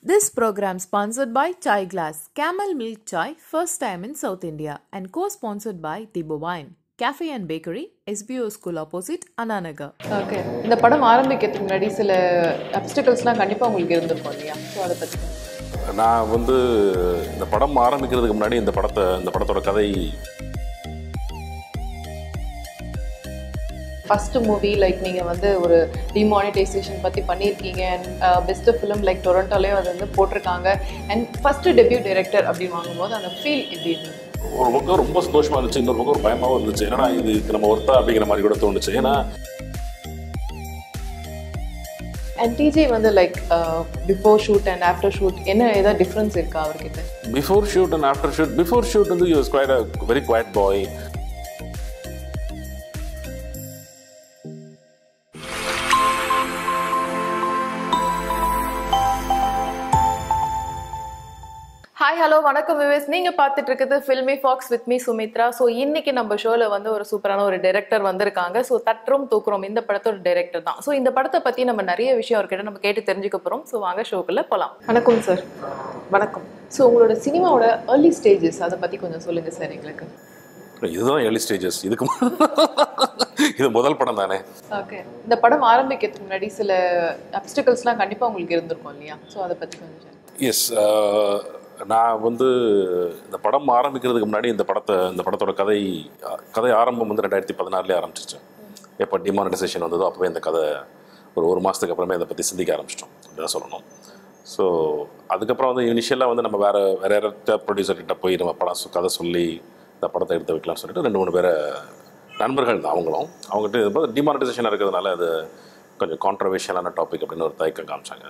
This program sponsored by Chai Glass, Camel Milk Chai, first time in South India, and co-sponsored by Tibo Wine, Cafe and Bakery, SBO School opposite Ananagar. Okay இந்த படம் ஆரம்பிக்கிறதுக்கு முன்னாடி சில அப்டிகல்ஸ்லாம் கண்டிப்பாக உங்களுக்கு இருந்திருக்கும் இல்லையா ஸோ அதை பற்றி நான் வந்து இந்த படம் ஆரம்பிக்கிறதுக்கு முன்னாடி இந்த படத்தை இந்த படத்தோட கதை ஃபஸ்ட்டு மூவி லைக் நீங்கள் வந்து ஒரு டிமானிட்டைசேஷன் பற்றி பண்ணியிருக்கீங்க அண்ட் பெஸ்ட் ஃபிலிம் லைக் டொரண்டோலேயும் அது வந்து போட்டிருக்காங்க அண்ட் ஃபஸ்ட்டு டெபியூ டைரக்டர் அப்படின்னு வாங்கும்போது அந்த ஃபீல் எப்படி இருந்தது ஒரு பக்கம் ரொம்ப சந்தோஷமா இருந்துச்சு இன்னொரு பக்கம் ஒரு பயமாவும் இருந்துச்சு ஏன்னா இது இதுக்கு நம்ம ஒருத்தா அப்படிங்கிற மாதிரி கூட தோணுச்சு ஏன்னா அண்ட் டிஜே வந்து like before shoot and after shoot என்ன ஏதாவது டிஃப்ரென்ஸ் இருக்கா அவர்கிட்ட before shoot and after shoot before shoot வந்து use quite a very quite boy hi hello வணக்கம் விவேஸ் நீங்க பார்த்துட்டு இருக்குது Filmy Fox with me Sumithra so இன்னைக்கு நம்ம ஷோல வந்து ஒரு சூப்பரான ஒரு டைரக்டர் வந்திருக்காங்க ஸோ தற்றும் தூக்குறோம் இந்த படத்தோட டைரக்டர் தான் ஸோ இந்த படத்தை பத்தி நம்ம நிறைய விஷயம் அவர்கிட்ட நம்ம கேட்டு தெரிஞ்சுக்க போறோம் ஸோ வாங்க ஷோக்குள்ள போலாம் வணக்கம் சார் வணக்கம் ஸோ உங்களோட சினிமாவோட ஏர்லி ஸ்டேஜஸ் அதை பத்தி கொஞ்சம் சொல்லுங்க சார் எங்களுக்கு இதுதான் ஏர்லி ஸ்டேஜஸ் இதுக்கு மு- இது முதல் படம் தானே ஓகே இந்த படம் ஆரம்பிக்கிறதுக்கு முன்னாடி சில அப்டிகல்ஸ்லாம் கண்டிப்பா உங்களுக்கு இருந்திருக்கும் இல்லையா ஸோ அதை பத்தி கொஞ்சம் சொல்லுங்க. எஸ் நான் வந்து இந்த படம் ஆரம்பிக்கிறதுக்கு முன்னாடி இந்த படத்தை இந்த படத்தோட கதை கதை ஆரம்பம் வந்து ரெண்டாயிரத்தி பதினாறுலேயே ஆரம்பிச்சிச்சு எப்போ டிமானிட்டைசேஷன் வந்ததோ அப்போவே இந்த கதை ஒரு ஒரு மாதத்துக்கு அப்புறமே இதை பற்றி சிந்திக்க ஆரம்பிச்சிட்டோம் அப்படிதான் சொல்லணும் ஸோ அதுக்கப்புறம் வந்து இனிஷியலாக வந்து நம்ம வேறு வேறு யார்கிட்ட ப்ரொடியூசர்கிட்ட போய் நம்ம படம் சொ- கதை சொல்லி இந்த படத்தை எடுத்து வைக்கலாம்னு சொல்லிட்டு ரெண்டு மூணு பேரை நண்பர்கள் தான் அவங்களும் அவங்ககிட்ட டிமானிட்டைசேஷன் இருக்கிறதுனால அது கொஞ்சம் கான்ட்ரவர்ஷியலான டாபிக் அப்படின்னு ஒரு தயக்கம் காமிச்சாங்க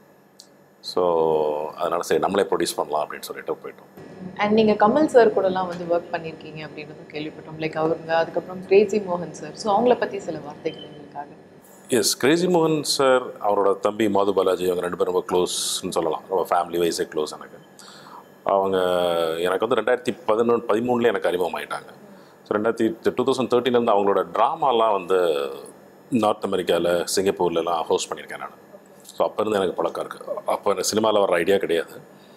ஸோ அதனால் சரி நம்மளே ப்ரொடியூஸ் பண்ணலாம் அப்படின்னு சொல்லிட்டு போயிட்டோம் அண்ட் நீங்க கமல் சார் கூடலாம் வந்து ஒர்க் பண்ணியிருக்கீங்க அப்படின்றது கேள்விப்பட்டோம் லைக் அவருங்க அதுக்கப்புறம் கிரேசி மோகன் சார் ஸோ அவங்கள பத்தி சில வார்த்தைகள் எங்களுக்காக எஸ் கிரேசி மோகன் சார் அவரோட தம்பி மாது பாலாஜி அவங்க ரெண்டு பேரும் ரொம்ப க்ளோஸ்னு சொல்லலாம் ரொம்ப ஃபேமிலி வைஸே க்ளோஸ் எனக்கு அவங்க எனக்கு வந்து ரெண்டாயிரத்தி பதினொன்று பதிமூணுல எனக்கு அறிமுகமாயிட்டாங்க ஸோ ரெண்டாயிரத்தி டூ தௌசண்ட் தேர்ட்டிலேருந்து அவங்களோட ட்ராமாலாம் வந்து நார்த் அமெரிக்காவில் சிங்கப்பூர்லலாம் ஹோஸ்ட் பண்ணியிருக்கேன் நான் ஸோ அப்போ இருந்து எனக்கு பழக்கம் இருக்குது அப்போ எனக்கு சினிமாவில் வர ஐடியா கிடையாது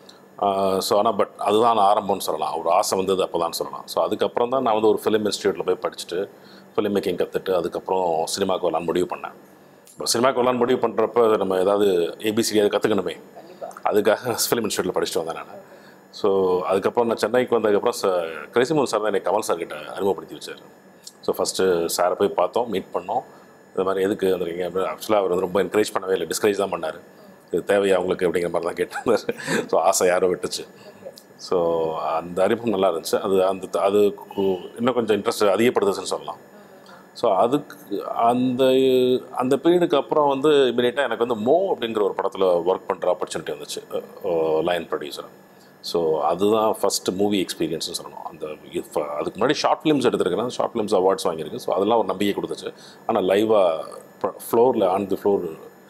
ஸோ ஆனால் பட் அதுதான் நான் ஆரம்பம்னு சொல்லலாம் ஒரு ஆசை வந்தது அப்போ தான் சொல்லலாம் ஸோ அதுக்கப்புறம் தான் நான் வந்து ஒரு ஃபிலிம் இன்ஸ்டியூட்டில் போய் படிச்சுட்டு ஃபிலிம் மேக்கிங் கற்றுட்டு அதுக்கப்புறம் சினிமாவுக்கு வரலான்னு முடிவு பண்ணேன் இப்போ சினிமாவுக்கு வரலான்னு முடிவு பண்ணுறப்ப நம்ம ஏதாவது ஏபிசிடி அது கற்றுக்கணுமே அதுக்காக ஃபிலிம் இன்ஸ்டியூட்டில் படிச்சுட்டு வந்தேன் நான் ஸோ அதுக்கப்புறம் நான் சென்னைக்கு வந்ததுக்கப்புறம் ச கிரேசிமோகன் சார் தான் எனக்கு கமல் சார் கிட்ட அறிமுகப்படுத்தி வச்சார் ஸோ ஃபஸ்ட்டு சாரை போய் பார்த்தோம் மீட் பண்ணோம் இந்த மாதிரி எதுக்கு வந்துருக்கீங்க அப்படின்னு ஆக்சுவலாக அவர் வந்து ரொம்ப என்கரேஜ் பண்ணவே இல்லை டிஸ்கரேஜ் தான் பண்ணார் இது தேவையா உங்களுக்கு அப்படிங்கிற மாதிரி தான் கேட்டிருந்தார் ஸோ ஆசை யாரோ விட்டுச்சு ஸோ அந்த அறிமுகம் நல்லா இருந்துச்சு அது அந்த அது கு- இன்னும் கொஞ்சம் இன்ட்ரெஸ்ட் அதிகப்படுத்துச்சுன்னு சொல்லலாம் ஸோ அதுக்கு அந்த அந்த பீரியடுக்கு அப்புறம் வந்து இமீடியட்டாக எனக்கு வந்து மோ அப்படிங்கிற ஒரு படத்தில் ஒர்க் பண்ணுற ஆப்பர்ச்சுனிட்டி வந்துச்சு லைன் ப்ரொடியூசர் ஸோ அதுதான் ஃபஸ்ட்டு மூவி எக்ஸ்பீரியன்ஸ்னு சொல்லணும் அந்த if- அதுக்கு முன்னாடி ஷார்ட் ஃபிலிம்ஸ் எடுத்திருக்கிறேன் ஷார்ட் ஃபிலிம்ஸ் அவார்ட்ஸ் வாங்கியிருக்கு ஸோ அதெல்லாம் ஒரு நம்பிக்கை கொடுத்துச்சு ஆனால் லைவாக ஃப்ளோரில் on the floor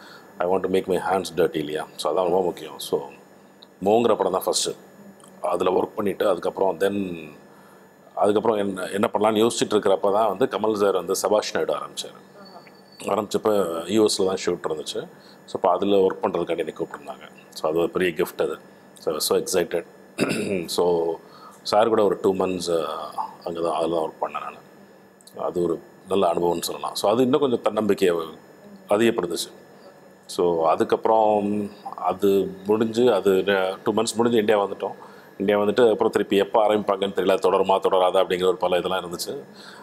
I want to make my hands dirty இல்லையா ஸோ அதான் ரொம்ப முக்கியம் ஸோ மோங்கிற படம் தான் ஃபஸ்ட்டு அதில் ஒர்க் பண்ணிவிட்டு அதுக்கப்புறம் தென் அதுக்கப்புறம் என்ன என்ன பண்ணலாம்னு யோசிச்சுட்டு இருக்கிறப்ப தான் வந்து கமல் சார் வந்து சபாஷ் நாயுடு ஆரம்பித்தார் ஆரம்பிச்சப்போ யூஎஸில் தான் ஷூட் இருந்துச்சு ஸோ இப்போ அதில் ஒர்க் பண்ணுறதுக்காண்டி என்னை கூப்பிட்டுருந்தாங்க ஸோ அது ஒரு பெரிய கிஃப்ட் அது so so excited so sir கூட ஒரு டூ மந்த்ஸ் அங்கே தான் அதில் தான் ஒர்க் பண்ணேன் நான் அது ஒரு நல்ல அனுபவம்னு சொல்லலாம் ஸோ அது இன்னும் கொஞ்சம் தன்னம்பிக்கையை அதிகப்படுத்துச்சு ஸோ அதுக்கப்புறம் அது முடிஞ்சு அது டூ மந்த்ஸ் முடிஞ்சு இந்தியா வந்துட்டோம் இந்தியா வந்துட்டு அப்புறம் திருப்பி எப்போ ஆரம்பிப்பாங்கன்னு தெரியல தொடருமா தொடராதா அப்படிங்கிற ஒரு பல இதெல்லாம் இருந்துச்சு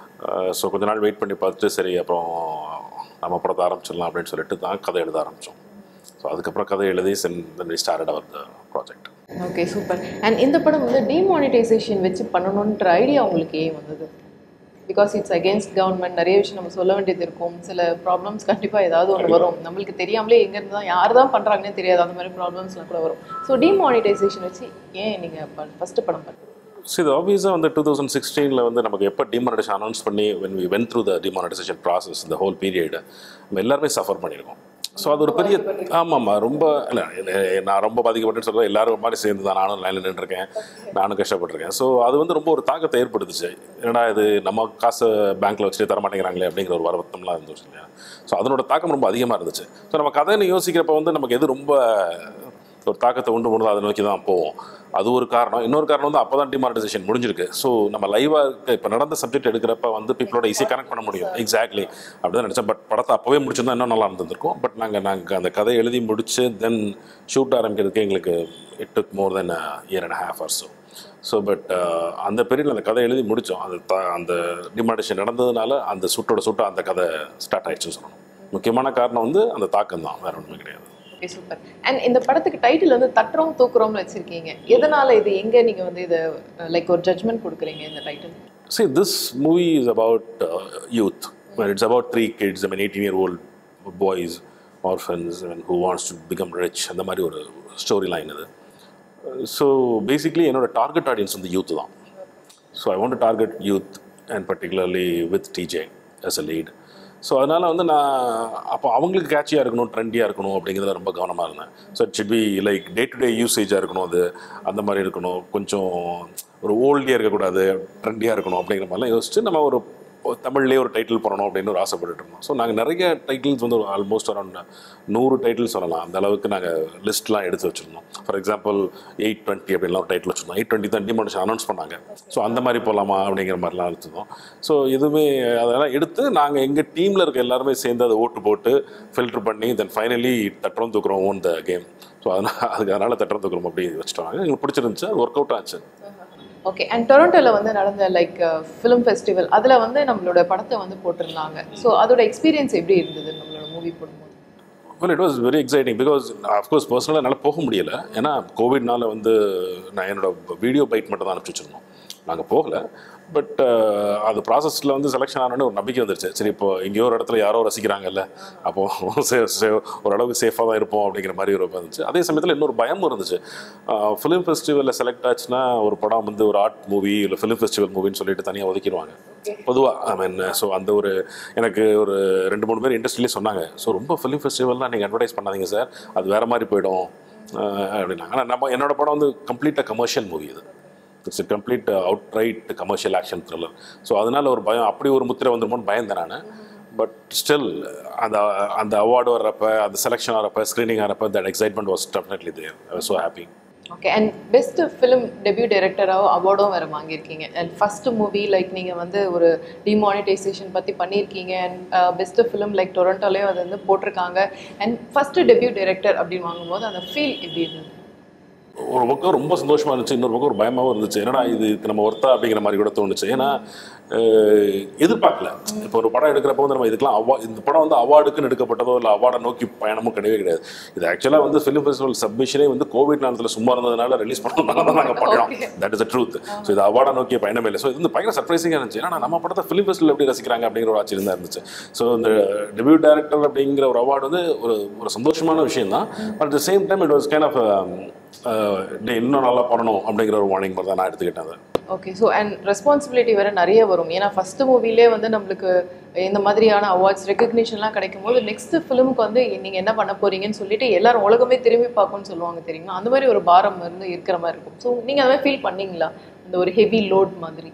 ஸோ கொஞ்ச நாள் வெயிட் பண்ணி பார்த்துட்டு சரி அப்புறம் நம்ம படத்தை ஆரம்பிச்சிடலாம் அப்படின்னு சொல்லிட்டு தான் கதை எழுத ஆரம்பித்தோம் ஸோ அதுக்கப்புறம் கதை எழுதி சென் ஸ்டார்ட் அவர் the project okay super and இந்த படம் வந்து டிமானிட்டைசேஷன் வச்சு பண்ணணுன்ற ஐடியா உங்களுக்கு ஏன் வந்தது பிகாஸ் இட்ஸ் அகேன்ஸ்ட் கவர்மெண்ட் நிறைய விஷயம் நம்ம சொல்ல வேண்டியது இருக்கும் சில ப்ராப்ளம்ஸ் கண்டிப்பாக ஏதாவது ஒன்று வரும் நம்மளுக்கு தெரியாமலே எங்கேருந்து தான் யார் தான் பண்ணுறாங்கன்னே தெரியாது அந்த மாதிரி ப்ராப்ளம்ஸ்லாம் கூட வரும் ஸோ டிமானிட்டைசேஷன் வச்சு ஏன் நீங்கள் ஃபஸ்ட்டு படம் பண்ண ஸோ இது ஆப்வியஸாக வந்து டூ தௌசண்ட் சிக்ஸ்டீனில் வந்து நமக்கு எப்போ டிமானிட்டேஷன் அனௌன்ஸ் பண்ணி when we went through the demonetisation process இந்த ஹோல் பீரியட் நம்ம எல்லாருமே சஃபர் பண்ணியிருக்கோம் ஸோ அது ஒரு பெரிய ஆமாம்மா ரொம்ப இல்லை நான் ரொம்ப பாதிக்கப்பட்டேன்னு சொல்ல எல்லாரும் ஒரு மாதிரி சேர்ந்து தான் நானும் லைனில் நின்றுருக்கேன் நானும் கஷ்டப்பட்டிருக்கேன் ஸோ அது வந்து ரொம்ப ஒரு தாக்கத்தை ஏற்படுத்துச்சு என்னடா இது நம்ம காசு பேங்க்கில் வச்சுட்டு தர மாட்டேங்கிறாங்களே அப்படிங்கிற ஒரு வருத்தம்லாம் இருந்துச்சு இல்லையா ஸோ அதனோட தாக்கம் ரொம்ப அதிகமாக இருந்துச்சு ஸோ நம்ம கதைன்னு யோசிக்கிறப்ப வந்து நமக்கு எது ரொம்ப ஒரு தாக்கத்தை உண்டு பண்ணுறது அதை நோக்கி தான் போவோம் அது ஒரு காரணம் இன்னொரு காரணம் வந்து அப்போ தான் டிமானிட்டைசேஷன் முடிஞ்சிருக்கு ஸோ நம்ம லைவாக இப்போ நடந்த சப்ஜெக்ட் எடுக்கிறப்ப வந்து பீப்புளோட ஈஸியாக கனெக்ட் பண்ண முடியும் எக்ஸாக்ட்லி அப்படி தான் நினச்சேன் பட் படத்தை அப்போவே முடிச்சிருந்தா இன்னும் நல்லா இருந்திருக்கும் பட் நாங்கள் நாங்கள் அந்த கதை எழுதி முடிச்சு தென் ஷூட் ஆரம்பிக்கிறதுக்கு எங்களுக்கு it took more than year and half or so so but அந்த பீரியடில் அந்த கதை எழுதி முடித்தோம் அந்த த அந்த டிமாண்டேஷன் நடந்ததுனால அந்த சுட்டோட சுட்ட அந்த கதை ஸ்டார்ட் ஆயிடுச்சுன்னு சொல்லணும் முக்கியமான காரணம் வந்து அந்த தாக்கம் தான் வேற ஒன்றுமே கிடையாது ஓகே சூப்பர் அண்ட் இந்த படத்துக்கு டைட்டில் வந்து தட்டுறோம் தூக்குறோம்னு வச்சிருக்கீங்க எதனால இது எங்க நீங்க வந்து இதை லைக் ஒரு ஜட்மெண்ட் கொடுக்குறீங்க இந்த title See, this movie is about uh, youth. Well, it's about three kids, I mean, 18 year old boys, orphans, I mean, who wants to become rich. அந்த மாதிரி ஒரு ஸ்டோரி லைன் இது ஸோ பேசிக்லி என்னோட target audience வந்து youth தான் so I want target youth and particularly with TJ as a lead so அதனால் வந்து நான் அப்போ அவங்களுக்கு கேட்சியாக இருக்கணும் ட்ரெண்டியாக இருக்கணும் அப்படிங்கிறத ரொம்ப கவனமாக இருந்தேன் so it should be like day to day யூசேஜாக இருக்கணும் அது அந்த மாதிரி இருக்கணும் கொஞ்சம் ஒரு ஓல்டியாக இருக்கக்கூடாது ட்ரெண்டியாக இருக்கணும் அப்படிங்கிற மாதிரிலாம் யோசிச்சு நம்ம ஒரு தமிழ்லேயே ஒரு டைட்டில் போடணும் அப்படின்னு ஒரு ஆசைப்பட்டுட்டு இருந்தோம் ஸோ நாங்கள் நிறைய டைட்டில்ஸ் வந்து ஆல்மோஸ்ட் அரௌண்ட் நூறு டைட்டில் சொல்லலாம் அந்த அளவுக்கு நாங்கள் லிஸ்ட்லாம் எடுத்து வச்சுருந்தோம் ஃபார் எக்ஸாம்பிள் எயிட் டுவெண்ட்டி அப்படின்லாம் ஒரு டைட்டில் வச்சுருந்தோம் எயிட் டுவெண்ட்டி தான் டிமாண்டேஷன் அனௌன்ஸ் பண்ணாங்க ஸோ அந்த மாதிரி போகலாமா அப்படிங்கிற மாதிரிலாம் எடுத்துருந்தோம் ஸோ எதுவுமே அதெல்லாம் எடுத்து நாங்கள் எங்கள் டீமில் இருக்க எல்லாருமே சேர்ந்து அதை ஓட்டு போட்டு ஃபில்டர் பண்ணி தென் ஃபைனலி தட்டுறோம் தூக்குறோம் ஓன் த கேம் ஸோ அதனால் அதுக்கு அதனால் தட்டுறோம் தூக்குறோம் அப்படி வச்சுட்டாங்க எங்களுக்கு பிடிச்சிருந்துச்சு ஒர்க் அவுட் ஆச்சு ஓகே அண்ட் டொரண்டோவில் வந்து நடந்த லைக் ஃபிலிம் ஃபெஸ்டிவல் அதில் வந்து நம்மளோட படத்தை வந்து போட்டிருந்தாங்க ஸோ அதோட எக்ஸ்பீரியன்ஸ் எப்படி இருந்தது நம்மளோட மூவி போடும்போது well it was very exciting because of course பர்சனலாக என்னால் போக முடியல ஏன்னா கோவிட்னால வந்து நான் என்னோட வீடியோ பைட் மட்டும் தான் அனுப்பிச்சி வச்சிருந்தோம் நாங்கள் போகல பட் அது ப்ராசஸில் வந்து செலெக்ஷன் ஆனோடனே ஒரு நம்பிக்கை வந்துருச்சு சரி இப்போ எங்கேயோ ஒரு இடத்துல யாரோ ரசிக்கிறாங்கல்ல அப்போது சே சே ஓரளவுக்கு சேஃபாக தான் இருப்போம் அப்படிங்கிற மாதிரி ஒரு இருந்துச்சு அதே சமயத்தில் இன்னொரு பயமும் இருந்துச்சு ஃபிலிம் ஃபெஸ்டிவலில் செலக்ட் ஆச்சுன்னா ஒரு படம் வந்து ஒரு ஆர்ட் மூவி இல்லை ஃபிலிம் ஃபெஸ்டிவல் மூவின்னு சொல்லிட்டு தனியாக ஒதுக்கிடுவாங்க பொதுவாக ஐ மீன் ஸோ அந்த ஒரு எனக்கு ஒரு ரெண்டு மூணு பேர் இண்டஸ்ட்ரியிலே சொன்னாங்க ஸோ ரொம்ப ஃபிலிம் ஃபெஸ்டிவல்லாம் நீங்கள் அட்வர்டைஸ் பண்ணாதீங்க சார் அது வேறு மாதிரி போயிடும் அஹ் அப்படின்னாங்க ஆனால் நம்ம என்னோட படம் வந்து கம்ப்ளீட்டாக கமர்ஷியல் மூவி இது it's complete outright commercial action thriller so அதனால ஒரு பயம் அப்படி ஒரு முத்திரை வந்துருமோன்னு பயந்தேன் நான் பட் ஸ்டில் அந்த அந்த அவார்டு வர்றப்ப அந்த செலெக்ஷன் ஆகிறப்ப ஸ்க்ரீனிங் ஆகிறப்ப that excitement was definitely there so happy okay and best film debut டைரக்டராக அவார்டும் வேறு வாங்கியிருக்கீங்க அண்ட் ஃபர்ஸ்ட் மூவி லைக் நீங்கள் வந்து ஒரு டிமானிட்டைசேஷன் பற்றி பண்ணியிருக்கீங்க அண்ட் பெஸ்ட் ஃபிலிம் லைக் டொரண்டோலேயும் அது வந்து போட்டிருக்காங்க அண்ட் ஃபர்ஸ்ட் டெபியூ டைரக்டர் அப்படின்னு வாங்கும்போது அந்த ஃபீல் எப்படி இருந்தது ஒரு பக்கம் ரொம்ப சந்தோஷமா இருந்துச்சு இன்னொரு பக்கம் ஒரு பயமாகவும் இருந்துச்சு என்னடா இது இதுக்கு நம்ம ஒர்த்தா அப்படிங்கிற மாதிரி கூட தோணுச்சு ஏன்னா அஹ், எதிர்பார்க்கல இப்போ ஒரு படம் எடுக்கிறப்ப வந்து நம்ம இதுக்கெல்லாம் அவா இந்த படம் வந்து அவார்டுக்குன்னு எடுக்கப்பட்டதோ இல்லை அவார்டை நோக்கி பயணமும் கிடையவே கிடையாது இது ஆக்சுவலாக வந்து ஃபிலிம் ஃபெஸ்டிவல் சப்மிஷனே வந்து கோவிட் நேரத்தில் சும்மா இருந்ததுனால ரிலீஸ் பண்ணதுனால தான் நாங்கள் பண்ணோம் that is the truth so இது அவார்டை நோக்கிய பயணமே இல்லை ஸோ இது வந்து பயங்கர சர்ப்ரைசிங்காக இருந்துச்சு ஏன்னா நம்ம படத்தை ஃபிலிம் ஃபெஸ்டிவல் எப்படி ரசிக்கிறாங்க அப்படிங்கிற ஒரு ஆச்சரியம் தான் இருந்துச்சு ஸோ இந்த டெபியூ டைரக்டர் அப்படிங்கிற ஒரு அவார்டு வந்து ஒரு ஒரு சந்தோஷமான விஷயம் தான் but at the same time it was kind of இன்னும் நல்லா பண்ணணும் அப்படிங்கிற ஒரு வார்னிங் மாதிரி தான் நான் எடுத்துக்கிட்டேன் அதை ஓகே ஸோ அண்ட் ரெஸ்பான்சிபிலிட்டி வேறு நிறைய வரும் ஏன்னா ஃபஸ்ட்டு மூவிலே வந்து நம்மளுக்கு இந்த மாதிரியான அவார்ட்ஸ் ரெக்கக்னிஷன்லாம் கிடைக்கும் போது நெக்ஸ்ட் ஃபிலிமுக்கு வந்து நீங்கள் என்ன பண்ண போறீங்கன்னு சொல்லிட்டு எல்லாரும் உலகமே திரும்பி பார்க்கும்னு சொல்லுவாங்க தெரியுமா அந்த மாதிரி ஒரு பாரம் வந்து இருக்கிற மாதிரி இருக்கும் ஸோ நீங்கள் அதை மாதிரி ஃபீல் பண்ணீங்களா அந்த ஒரு ஹெவி லோட் மாதிரி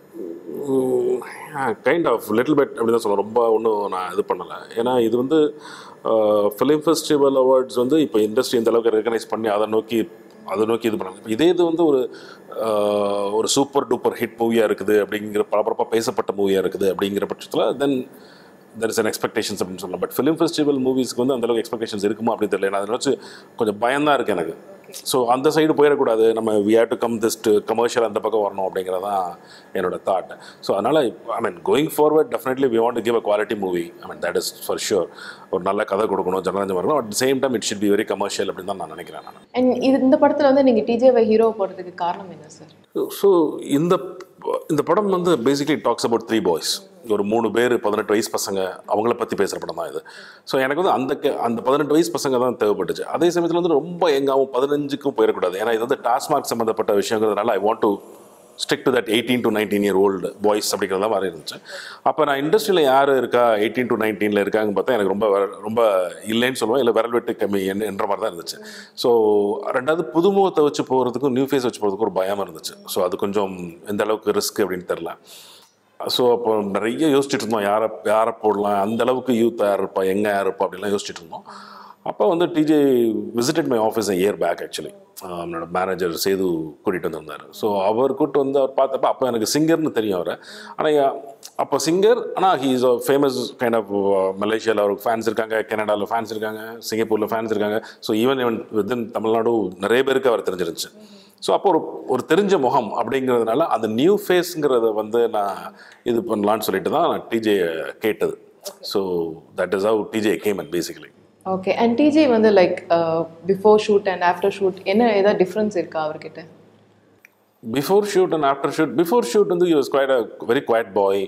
கைண்ட் ஆஃப் லிட்டில் பெட் அப்படி தான் சொல்லுவேன் ரொம்ப ஒன்றும் நான் இது பண்ணலை ஏன்னா இது வந்து ஃபிலிம் ஃபெஸ்டிவல் அவார்ட்ஸ் வந்து இப்போ இண்டஸ்ட்ரி இந்த அளவுக்கு ரெகனைஸ் பண்ணி அதை நோக்கி அதை நோக்கி இது பண்ணாங்க இதே இது வந்து ஒரு ஆஹ், ஒரு சூப்பர் டூப்பர் ஹிட் மூவியாக இருக்குது அப்படிங்கிற பரபரப்பாக பேசப்பட்ட மூவியாக இருக்குது அப்படிங்கிற பட்சத்தில் then there is an expectations அப்படின்னு சொல்லலாம் பட் ஃபிலிம் ஃபெஸ்டிவல் மூவிஸ்க்கு வந்து அந்தளவுக்கு எக்ஸ்பெக்டேஷன்ஸ் இருக்குமா அப்படின்னு தெரியல நான் அதை வச்சு கொஞ்சம் பயம்தான் இருக்குது எனக்கு ஸோ அந்த சைடு போயிடக்கூடாது நம்ம we have to come this to commercial அந்த பக்கம் வரணும் அப்படிங்கிறதான் என்னோட தாட் ஸோ அதனால் I mean going forward definitely we want give a quality movie I mean that is for sure ஒரு நல்ல கதை கொடுக்கணும் ஜனரஞ்சம் வரணும் at same time it should be very commercial அப்படின்னு தான் நான் நினைக்கிறேன் நான் அண்ட் இது இந்த படத்தில் வந்து நீங்கள் டிஜேவை ஹீரோ போடுறதுக்கு காரணம் என்ன சார் ஸோ இந்த இந்த படம் வந்து basically talks about three boys ஒரு மூணு பேர் பதினெட்டு வயசு பசங்க அவங்கள பற்றி பேசுகிற படம் தான் இது ஸோ எனக்கு வந்து அந்த க- அந்த பதினெட்டு வயசு பசங்க தான் தேவைப்பட்டுச்சு அதே சமயத்தில் வந்து ரொம்ப எங்காவும் பதினஞ்சுக்கும் போயிடக்கூடாது ஏன்னா இது வந்து டாஸ்மார்க் சம்மந்தப்பட்ட விஷயங்கிறதுனால I want to stick to that eighteen to nineteen year old boys அப்படிங்கிறத மாதிரி இருந்துச்சு அப்போ நான் இண்டஸ்ட்ரியில் யார் இருக்கா எயிட்டீன் டு நைன்டீனில் இருக்காங்கன்னு பார்த்தா எனக்கு ரொம்ப விர- ரொம்ப இல்லைன்னு சொல்லுவேன் இல்லை விரல் வெட்டு கம்மி என்ன- என்ற மாதிரி தான் இருந்துச்சு ஸோ ரெண்டாவது புதுமுகத்தை வச்சு போகிறதுக்கும் நியூ ஃபேஸ் வச்சு போகிறதுக்கும் ஒரு பயம் இருந்துச்சு ஸோ அது கொஞ்சம் எந்த அளவுக்கு ரிஸ்க் அப்படின்னு தெரில ஸோ அப்போ நிறைய யோசிச்சுட்டு இருந்தோம் யாரை யாரை போடலாம் அந்த அளவுக்கு யூத் யார் இருப்பா எங்கே யார் இருப்பா அப்படிலாம் யோசிச்சுட்டு இருந்தோம் அப்போ வந்து TJ visited my office year back actually அவனோட மேனேஜர் சேது கூட்டிகிட்டு வந்திருந்தார் ஸோ அவர் கூட்டு வந்து அவர் பார்த்தப்ப அப்போ எனக்கு சிங்கர்னு தெரியும் அவரை ஆனால் அப்போ சிங்கர் ஆனால் he is famous kind of மலேசியாவில் அவருக்கு ஃபேன்ஸ் இருக்காங்க கனடாவில் ஃபேன்ஸ் இருக்காங்க சிங்கப்பூரில் ஃபேன்ஸ் இருக்காங்க so even even within Tamil Nadu நிறைய பேருக்கு அவர் தெரிஞ்சிருந்துச்சு ஸோ அப்போ ஒரு ஒரு தெரிஞ்ச முகம் அப்படிங்கிறதுனால அந்த நியூ ஃபேஸ்ங்கிறத வந்து நான் இது பண்ணலான்னு சொல்லிட்டு தான் நான் டிஜே கேட்டது so that is how TJ came and basically okay and DJ வந்து like before shoot and after shoot என்ன ஏதாவது டிஃப்ரென்ஸ் இருக்கா அவர்கிட்ட before shoot and after shoot before shoot வந்து use quite a very quite boy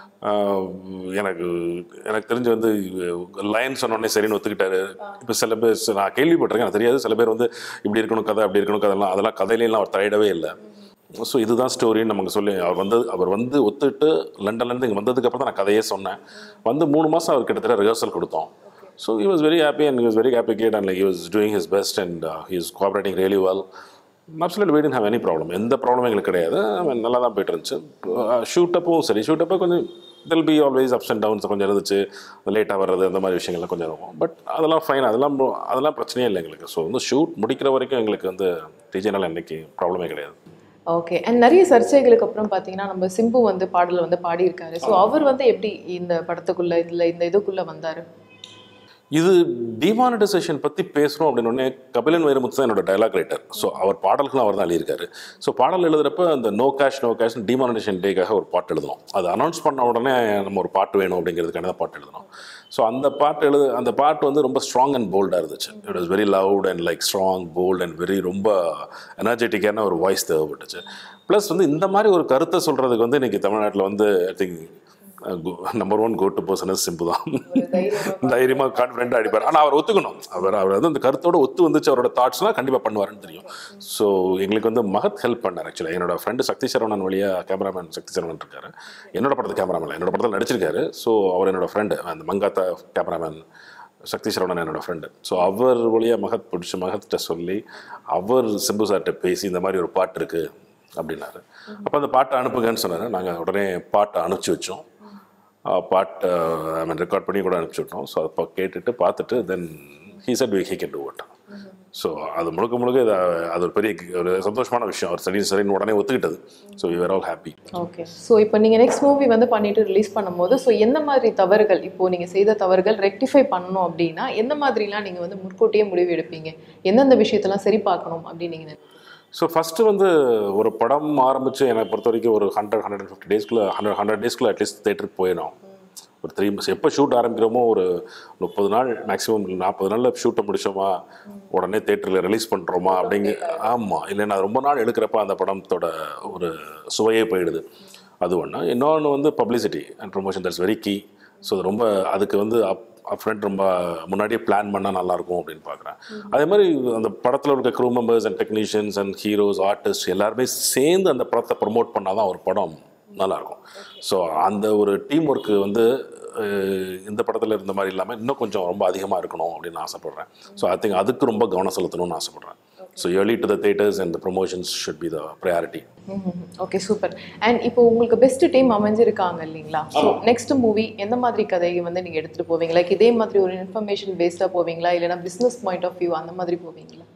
எனக்கு எனக்கு தெரிஞ்சு வந்து லைன் சொன்னோடனே சரின்னு ஒத்துக்கிட்டாரு இப்போ சில பேர் நான் கேள்விப்பட்டிருக்கேன் எனக்கு தெரியாது சில பேர் வந்து இப்படி இருக்கணும் கதை அப்படி இருக்கணும் கதைலாம் அதெல்லாம் கதையிலாம் அவர் தலையிடவே இல்லை ஸோ இதுதான் ஸ்டோரின்னு நமக்கு சொல்லி அவர் வந்து அவர் வந்து ஒத்துட்டு லண்டன்லேருந்து இங்கே வந்ததுக்கப்புறம் தான் நான் கதையே சொன்னேன் வந்து மூணு மாதம் அவர் கிட்டத்தட்ட ரிஹர்சல் கொடுத்தோம் so he was very happy and he was very happy kid and like he was doing his best and uh, he is cooperating really well absolute we didn't have any problem எந்த ப்ராப்ளமும் எங்களுக்கு கிடையாது அவன் நல்லா தான் போயிட்டு இருந்துச்சு shoot அப்பவும் சரி ஷூட் அப்போ கொஞ்சம் there'll be always ups and downs கொஞ்சம் இருந்துச்சு லேட்டாக வர்றது அந்த மாதிரி விஷயங்கள்லாம் கொஞ்சம் இருக்கும் பட் அதெல்லாம் ஃபைன் அதெல்லாம் அதெல்லாம் பிரச்சனையே இல்லை எங்களுக்கு ஸோ வந்து ஷூட் முடிக்கிற வரைக்கும் எங்களுக்கு வந்து டிஜேனால் என்னைக்கு ப்ராப்ளமே கிடையாது ஓகே அண்ட் நிறைய சர்ச்சைகளுக்கு அப்புறம் பார்த்தீங்கன்னா நம்ம சிம்பு வந்து பாடல் வந்து பாடியிருக்காரு ஸோ அவர் வந்து எப்படி இந்த படத்துக்குள்ள இதில் இந்த இதுக்குள்ள வந்தாரு இது டிமானிட்டைசேஷன் பற்றி பேசுகிறோம் அப்படின்னு உடனே கபிலன் வைரமுத்து தான் என்னோட டைலாக் ரைட்டர் ஸோ அவர் பாடல்களும் அவர் தான் எழுதியிருக்காரு ஸோ பாடல் எழுதுறப்ப அந்த no cash no cash demonetisation டேக்காக ஒரு பாட்டு எழுதணும் அது அனௌன்ஸ் பண்ண உடனே நம்ம ஒரு பாட்டு வேணும் அப்படிங்கிறதுக்கான தான் பாட்டு எழுதணும் ஸோ அந்த பாட்டு எழுது அந்த பாட்டு வந்து ரொம்ப ஸ்ட்ராங் அண்ட் போல்டாக இருந்துச்சு it was very loud and like strong bold and very ரொம்ப எனர்ஜெட்டிக்கான ஒரு வாய்ஸ் தேவைப்பட்டுச்சு ப்ளஸ் வந்து இந்த மாதிரி ஒரு கருத்தை சொல்கிறதுக்கு வந்து இன்றைக்கி தமிழ்நாட்டில் வந்து ஐ திங்க் நம்பர் ஒன் கோட்டு பர்சன் சிம்பு தான் தைரியமாக கான்ஃபிடென்ட்டாக அடிப்பார் ஆனால் அவர் ஒத்துக்கணும் அவர் அவர் வந்து அந்த கருத்தோட ஒத்து வந்துச்சு அவரோட தாட்ஸ்லாம் கண்டிப்பாக பண்ணுவாருன்னு தெரியும் ஸோ எங்களுக்கு வந்து மகத் ஹெல்ப் பண்ணார் ஆக்சுவலாக என்னோட ஃப்ரெண்டு சக்தி சரவணன் வழியாக கேமராமேன் சக்தி சரவணன் இருக்காரு என்னோட படத்து கேமராமேன் என்னோட படத்தில் நடிச்சிருக்காரு ஸோ அவர் என்னோட ஃப்ரெண்டு அந்த மங்காத்தா கேமராமேன் சக்தி சரவணன் என்னோட ஃப்ரெண்டு ஸோ அவர் வழியாக மகத் பிடிச்சி மகத்திட்ட சொல்லி அவர் சிம்பு சார்கிட்ட பேசி இந்த மாதிரி ஒரு பாட்டு இருக்குது அப்படின்னாரு அப்போ அந்த பாட்டை அனுப்புங்கன்னு சொன்னார் நாங்கள் உடனே பாட்டை அனுப்பிச்சி வச்சோம் ஆஹ் பாட்டை ஐ மீன் ரெக்கார்ட் பண்ணி கூட அனுப்பிச்சி விட்டோம் ஸோ அப்போ கேட்டுட்டு பார்த்துட்டு then he said we he can do it so அது முழுக்க முழுக்க இது அது ஒரு பெரிய ஒரு சந்தோஷமான விஷயம் அவர் சரி சரின்னு உடனே ஒத்துக்கிட்டது so we all happy okay so இப்போ நீங்கள் நெக்ஸ்ட் மூவி வந்து பண்ணிட்டு ரிலீஸ் பண்ணும்போது ஸோ எந்த மாதிரி தவறுகள் இப்போ நீங்கள் செய்த தவறுகள் ரெக்டிஃபை பண்ணணும் அப்படின்னா எந்த மாதிரிலாம் நீங்கள் வந்து முன்கூட்டியே முடிவு எடுப்பீங்க எந்தெந்த விஷயத்தெல்லாம் சரி பார்க்கணும் அப்படின்னு நீங்கள் ஸோ ஃபஸ்ட்டு வந்து ஒரு படம் ஆரம்பித்து என்னை பொறுத்த வரைக்கும் ஒரு ஹண்ட்ரட் ஹண்ட்ரட் அண்ட் ஃபிஃப்டி டேஸ்க்குள்ளே ஹண்ட்ரட் ஹண்ட்ரட் டேஸ்க்குள்ளே அட்லீஸ்ட் தேட்டருக்கு போயிடும் ஒரு த்ரீ மந்த்ஸ் எப்போ ஷூட் ஆரம்பிக்கிறோமோ ஒரு முப்பது நாள் மேக்ஸிமம் நாற்பது நாளில் ஷூட்டை முடிச்சோமா உடனே தேட்டரில் ரிலீஸ் பண்ணுறோமா அப்படிங்க ஆமாம் இல்லைன்னா ரொம்ப நாள் எடுக்கிறப்ப அந்த படத்தோட ஒரு சுவையே போயிடுது அது ஒன்று இன்னொன்று வந்து publicity and promotion that's very key so அது ரொம்ப அதுக்கு வந்து அப் அப்ரண்ட் ரொம்ப முன்னாடியே பிளான் பண்ணால் நல்லாயிருக்கும் அப்படின்னு பார்க்குறேன் அதே மாதிரி அந்த படத்தில் இருக்க crew members and technicians and heroes artist எல்லாருமே சேர்ந்து அந்த படத்தை ப்ரொமோட் பண்ணால் தான் ஒரு படம் நல்லாயிருக்கும் ஸோ அந்த ஒரு டீம் ஒர்க்கு வந்து அஹ், இந்த படத்தில் இருந்த மாதிரி இல்லாமல் இன்னும் கொஞ்சம் ரொம்ப அதிகமாக இருக்கணும் அப்படின்னு ஆசைப்பட்றேன் ஸோ ஐ திங்க் அதுக்கு ரொம்ப கவனம் செலுத்தணும்னு ஆசைப்பட்றேன் so early to the theatres and promotions should be the priority okay super and இப்போ உங்களுக்கு பெஸ்ட் டீம் அமைஞ்சிருக்காங்க இல்லைங்களா ஸோ நெக்ஸ்ட் மூவி எந்த மாதிரி கதையை வந்து நீங்கள் எடுத்துகிட்டு போவீங்க லைக் இதே மாதிரி ஒரு இன்ஃபர்மேஷன் பேஸ்டாக போவீங்களா இல்லைனா பிஸ்னஸ் பாயிண்ட் ஆஃப் வியூ அந்த மாதிரி போவீங்களா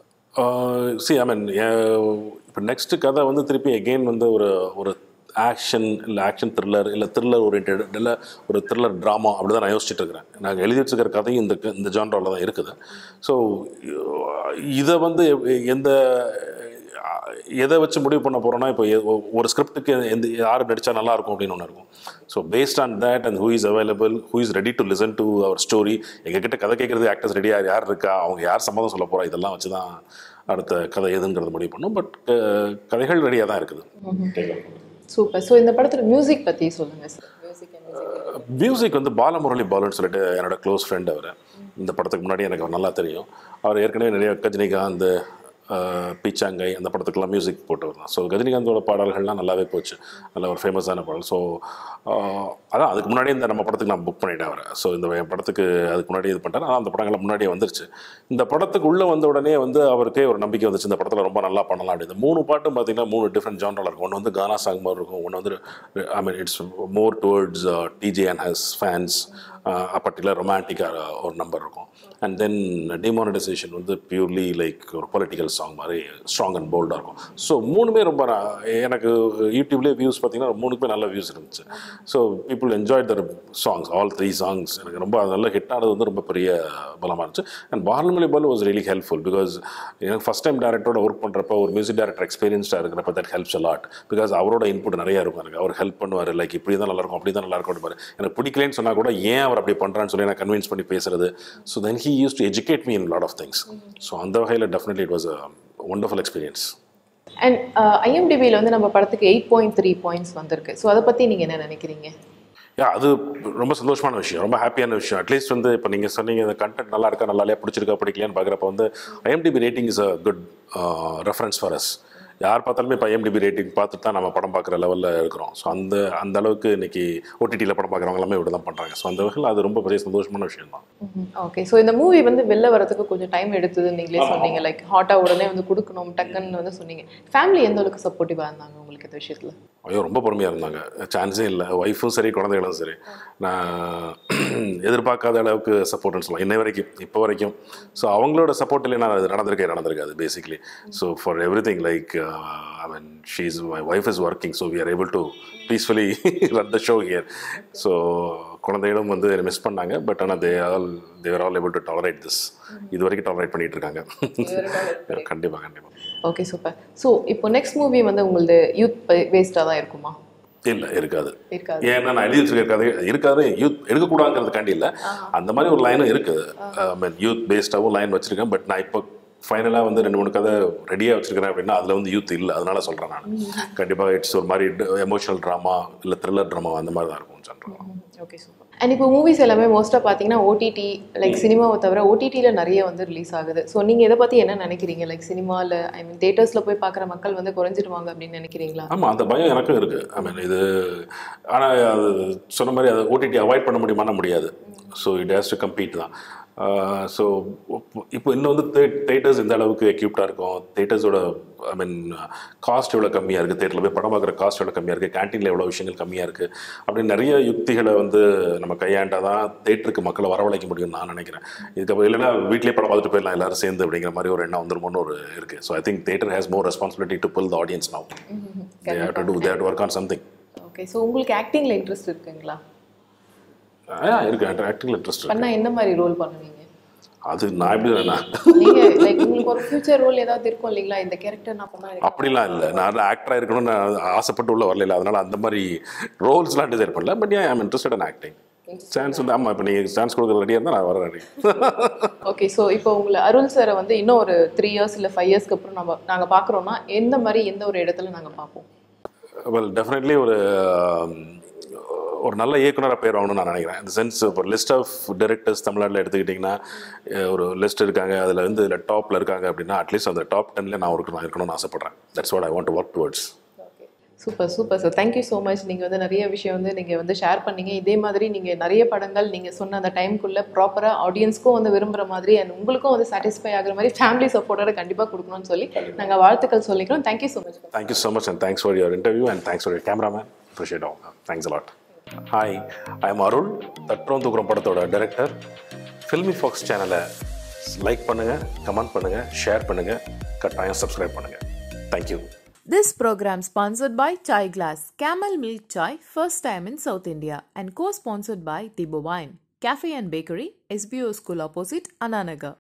சி ஐ மீன் இப்போ நெக்ஸ்ட் கதை வந்து திருப்பி எகெயின் வந்து ஒரு ஒரு ஆக்ஷன் இல்லை ஆக்ஷன் த்ரில்லர் இல்லை த்ரில்லர் ஓரியன்ட் இல்லை ஒரு த்ரில்லர் ட்ராமா அப்படி தான் நான் யோசிச்சுட்டு இருக்கிறேன் நாங்கள் எழுதி வச்சுருக்கிற கதையும் இந்த க- இந்த ஜான்ராவில் தான் இருக்குது ஸோ இதை வந்து எ- எந்த எதை வச்சு முடிவு பண்ண போகிறோன்னா இப்போ எ- ஒ- ஒரு ஸ்கிரிப்டுக்கு எந்த யார் நடித்தா நல்லா இருக்கும் அப்படின்னு ஒன்று இருக்கும் so based on that and who is available who is ready to listen to our story எங்ககிட்ட கதை கேட்குறது ஆக்டர்ஸ் ரெடியாக யார் இருக்கா அவங்க யார் சம்மதம் சொல்ல போகிறா இதெல்லாம் வச்சு தான் அடுத்த கதை எதுங்கிறது முடிவு பண்ணும் பட் கதைகள் ரெடியாக தான் இருக்குது சூப்பர் ஸோ இந்த படத்துல மியூசிக் பற்றி சொல்லுங்கள் சார் மியூசிக் மியூசிக் மியூசிக் வந்து பாலமுரளி பாலுன்னு சொல்லிட்டு என்னோட க்ளோஸ் ஃப்ரெண்ட் அவர் இந்த படத்துக்கு முன்னாடி எனக்கு அவர் நல்லா தெரியும் அவர் ஏற்கனவே நிறைய கஜினிகாந்த் அஹ், பீச்சாங்கை அந்த படத்துக்கெல்லாம் மியூசிக் போட்டவர் தான் ஸோ கஜினிகாந்தோட பாடல்கள்லாம் நல்லாவே போச்சு நல்ல ஒரு ஃபேமஸான பாடல் ஸோ அதான் அதுக்கு முன்னாடி இந்த நம்ம படத்துக்கு நான் புக் பண்ணிட்டேன் அவரை ஸோ இந்த என் படத்துக்கு அதுக்கு முன்னாடி இது பண்ணிட்டேன் ஆனால் அந்த படங்கள்லாம் முன்னாடியே வந்துருச்சு இந்த படத்துக்கு உள்ளே வந்த உடனே வந்து அவருக்கே ஒரு நம்பிக்கை வந்துச்சு இந்த படத்தில் ரொம்ப நல்லா பண்ணலாம் அப்படின்னு இந்த மூணு பாட்டும் பார்த்தீங்கன்னா மூணு டிஃப்ரெண்ட் ஜான்ரில் இருக்கும் ஒன்று வந்து கானா சாங் மாதிரி இருக்கும் ஒன்று வந்து I mean it's more towards TJ and his fans particular ரொமான்டிக்காக ஒரு நம்பர் இருக்கும் அண்ட் தென் டிமானிட்டைசேஷன் வந்து பியூர்லி லைக் ஒரு பொலிட்டிக்கல் சாங் மாதிரி ஸ்ட்ராங் அண்ட் போல்டாக இருக்கும் ஸோ மூணுமே ரொம்ப நான் எனக்கு யூடியூப்லேயே வியூஸ் பார்த்தீங்கன்னா மூணுக்குமே நல்ல வியூஸ் இருந்துச்சு so people enjoy their songs all three songs எனக்கு ரொம்ப அது நல்ல ஹிட் ஆனது வந்து ரொம்ப பெரிய பலமாக இருந்துச்சு and Balamurali Balu was really helpful because எனக்கு ஃபஸ்ட் டைம் டேரக்டரோட ஒர்க் பண்ணுறப்ப ஒரு மியூசிக் டேரக்டர் எக்ஸ்பீரியன்ஸ்டாக இருக்கிறப்ப தட் ஹெல்ப்ஸ் அலாட் பிகாஸ் அவரோட இன்புட் நிறைய இருக்கும் எனக்கு அவர் ஹெல்ப் பண்ணுவார் லைக் இப்படி தான் நல்லா இருக்கும் அப்படி தான் நல்லா இருக்கும் பாரு எனக்கு பிடிக்கலன்னு சொன்னால் கூட ஏன் அவர் அப்படி பண்ணுறான்னு சொல்லி நான் கன்வின்ஸ் பண்ணி பேசுறது so then he use to educate me in lot of things so அந்த வகையில் definitely it was a wonderful experience and ஐஎம்டிபியில் வந்து நம்ம படத்துக்கு எயிட் பாயிண்ட் த்ரீ பாயிண்ட்ஸ் வந்திருக்கு ஸோ அதை பற்றி நீங்கள் என்ன நினைக்கிறீங்க யா அது ரொம்ப சந்தோஷமான விஷயம் ரொம்ப ஹாப்பியான விஷயம் அட்லீஸ்ட் வந்து இப்போ நீங்கள் சொன்னீங்க இந்த கண்டென்ட் நல்லா இருக்கா நல்லா இல்லையா பிடிச்சிருக்கா பிடிக்கலையான்னு பார்க்குறப்ப வந்து IMDb rating is a good reference for us யார் பார்த்தாலுமே இப்போ ஐஎம்டிபி ரேட்டிங் பார்த்துட்டு தான் நம்ம படம் பார்க்குற லெவலில் இருக்கிறோம் ஸோ அந்த அந்த அளவுக்கு இன்னைக்கு ஓடிடியில் படம் பார்க்குறவங்க எல்லாமே இப்படி தான் பண்ணுறாங்க ஸோ அந்த வகையில் அது ரொம்ப பெரிய சந்தோஷமான விஷயம் தான் ஓகே ஸோ இந்த மூவி வந்து வெளில வரதுக்கு கொஞ்சம் டைம் எடுத்தது நீங்களே சொன்னீங்க லைக் ஹாட்டாக உடனே வந்து கொடுக்கணும் டக்குன்னு வந்து சொன்னீங்க ஃபேமிலி எந்த அளவுக்கு சப்போர்ட்டிவாக இருந்தாங்க உங்களுக்கு இந்த விஷயத்தில் ஐயோ ரொம்ப பொறுமையாக இருந்தாங்க சான்ஸே இல்லை ஒய்ஃபும் சரி குழந்தைகளும் சரி நான் எதிர்பார்க்காத அளவுக்கு சப்போர்ட்னு சொல்லலாம் இன்னை வரைக்கும் இப்போ வரைக்கும் ஸோ அவங்களோட சப்போர்ட் இல்லைனா அது நடந்திருக்கே நடந்திருக்காது basically so for everything like I mean she is my wife is working so we are able to peacefully run the show here so குழந்தைகளும் வந்து மிஸ் பண்ணாங்க பட் ஆனால் they all they're all able to tolerate this இது வரைக்கும் tolerate பண்ணிட்டு இருக்காங்க கண்டிப்பாக கண்டிப்பாக ஓகே சூப்பர் ஸோ இப்போ நெக்ஸ்ட் மூவி வந்து உங்களது யூத் பேஸ்டாக தான் இருக்குமா இல்லை இருக்காது இருக்காது ஏன்னா நான் எழுதி வச்சிருக்க கதை இருக்காது யூத் எடுக்கக்கூடாதுங்கிறதுக்காண்டி இல்லை அந்த மாதிரி ஒரு லைனும் இருக்குது ஐ மீன் யூத் பேஸ்டாகவும் லைன் வச்சிருக்கேன் பட் நான் இப்போ ஃபைனலாக வந்து ரெண்டு மூணு கதை ரெடியாக வச்சிருக்கிறேன் அப்படின்னா அதில் வந்து யூத் இல்லை அதனால சொல்கிறேன் நான் கண்டிப்பாக இட்ஸ் ஒரு மாதிரி எமோஷனல் ட்ராமா இல்லை த்ரில்லர் ட்ராமா அந்த மாதிரி தான் இருக்கும் சொல்கிறேன் ஓகே சூப்பர் அண்ட் இப்போ மூவிஸ் எல்லாமே மோஸ்ட்டாக பார்த்தீங்கன்னா ஓடிடி லைக் சினிமாவை தவிர ஓடிடியில் நிறைய வந்து ரிலீஸ் ஆகுது ஸோ நீங்கள் இதை பற்றி என்ன நினைக்கிறீங்க லைக் சினிமாவில் ஐ மீன் தேட்டர்ஸில் போய் பார்க்குற மக்கள் வந்து குறைஞ்சிருவாங்க அப்படின்னு நினைக்கிறீங்களா ஆமாம் அந்த பயம் எனக்கும் இருக்குது ஐ மீன் இது ஆனால் அது சொன்ன மாதிரி அதை ஓடிடி அவாய்ட் பண்ண முடியுமானா முடியாது so it has to compete தான் ஸோ இப்போ இன்னும் வந்து தேட்டர்ஸ் இந்த அளவுக்கு எக்யூப்டாக இருக்கும் தேட்டர்ஸோட ஐ மீன் காஸ்ட் எவ்வளோ கம்மியாக இருக்குது தேட்டரில் போய் படம் பார்க்குற காஸ்ட் எவ்வளோ கம்மியாக இருக்குது கேன்டீனில் எவ்வளோ விஷயங்கள் கம்மியாக இருக்குது அப்படின்னு நிறைய யுக்திகளை வந்து நம்ம கையாண்டால் தான் தேட்டருக்கு மக்களை வரவழைக்க முடியும்னு நான் நினைக்கிறேன் இதுக்கப்புறம் இல்லைன்னா வீட்லேயே படம் பார்த்துட்டு போயிடலாம் எல்லாரும் சேர்ந்து அப்படிங்கிற மாதிரி ஒரு எண்ணம் வந்துருமோன்னு ஒரு இருக்குது so I think theatre has more responsibility to pull the audience now they have to do they have to work on something okay so உங்களுக்கு ஆக்டிங்கில் இன்ட்ரெஸ்ட் இருக்குங்களா இருக்கு ஆக்டிங்கில் இன்ட்ரெஸ்ட் பண்ணா என்ன மாதிரி ரோல் பண்ணுவீங்க அது நான் எப்படி நான் நீங்க லைக் உங்களுக்கு ஒரு ஃபியூச்சர் ரோல் ஏதாவது இருக்கும் இல்லைங்களா இந்த கேரக்டர் நான் பண்ணா எனக்கு அப்படிலாம் இல்லை நான் ஆக்டராக இருக்கணும்னு நான் ஆசைப்பட்டு உள்ள வரல அதனால அந்த மாதிரி ரோல்ஸ்லாம் டிசைட் பண்ணல பட் ஏன் I'm interested in acting chance வந்து ஆமாம் இப்போ நீங்கள் சான்ஸ் கொடுக்குற ரெடியாக இருந்தால் நான் வர ரெடி ஓகே ஸோ இப்போ உங்களை அருள் சாரை வந்து இன்னும் ஒரு த்ரீ இயர்ஸ் இல்லை ஃபைவ் இயர்ஸ்க்கு அப்புறம் நம்ம நாங்கள் பார்க்குறோன்னா எந்த மாதிரி எந்த ஒரு இடத்துல நாங்கள் பார்ப்போம் வெல் டெஃபினெட்லி ஒரு um, ஒரு நல்ல இயக்குனராக பேர் ஆகணும்னு நான் நினைக்கிறேன் இந்த சென்ஸ் இப்போ லிஸ்ட் ஆஃப் டைரக்டர்ஸ் தமிழ்நாட்டில் எடுத்துக்கிட்டிங்கன்னா அஹ், ஒரு லிஸ்ட் இருக்காங்க அதில் வந்து இதில் டாப்பில் இருக்காங்க அப்படின்னா அட்லீஸ்ட் அந்த டாப் டென்ல நான் இருக்கணும் இருக்கணும்னு ஆசைப்பட்றேன் that's what I want to work towards super super sir thank you so much நீங்கள் வந்து நிறைய விஷயம் வந்து நீங்கள் வந்து ஷேர் பண்ணீங்க இதே மாதிரி நீங்கள் நிறைய படங்கள் நீங்கள் சொன்ன அந்த டைம்குள்ளே ப்ராப்பராக ஆடியன்ஸ்க்கும் வந்து விரும்புகிற மாதிரி அண்ட் உங்களுக்கும் வந்து சாட்டிஸ்ஃபை ஆகுற மாதிரி ஃபேமிலி சப்போர்ட்டோட கண்டிப்பாக கொடுக்கணும்னு சொல்லி நாங்கள் வாழ்த்துக்கள் சொல்லிக்கிறோம் thank you so much thank you so much and thanks for your interview and thanks for your cameraman appreciate ஆகும் thanks a lot hi I am Arul Thattrom Thookrom படத்தோட டைரக்டர் ஃபில்மி ஃபாக்ஸ் சேனலை லைக் பண்ணுங்கள் கமெண்ட் பண்ணுங்கள் ஷேர் பண்ணுங்கள் கட்டாயம் சப்ஸ்கிரைப் பண்ணுங்கள் thank you This program sponsored by Chai Glass, Camel Milk Chai, first time in South India, and co-sponsored by Tibo Wine, Cafe and Bakery, SBO School opposite Ananagar.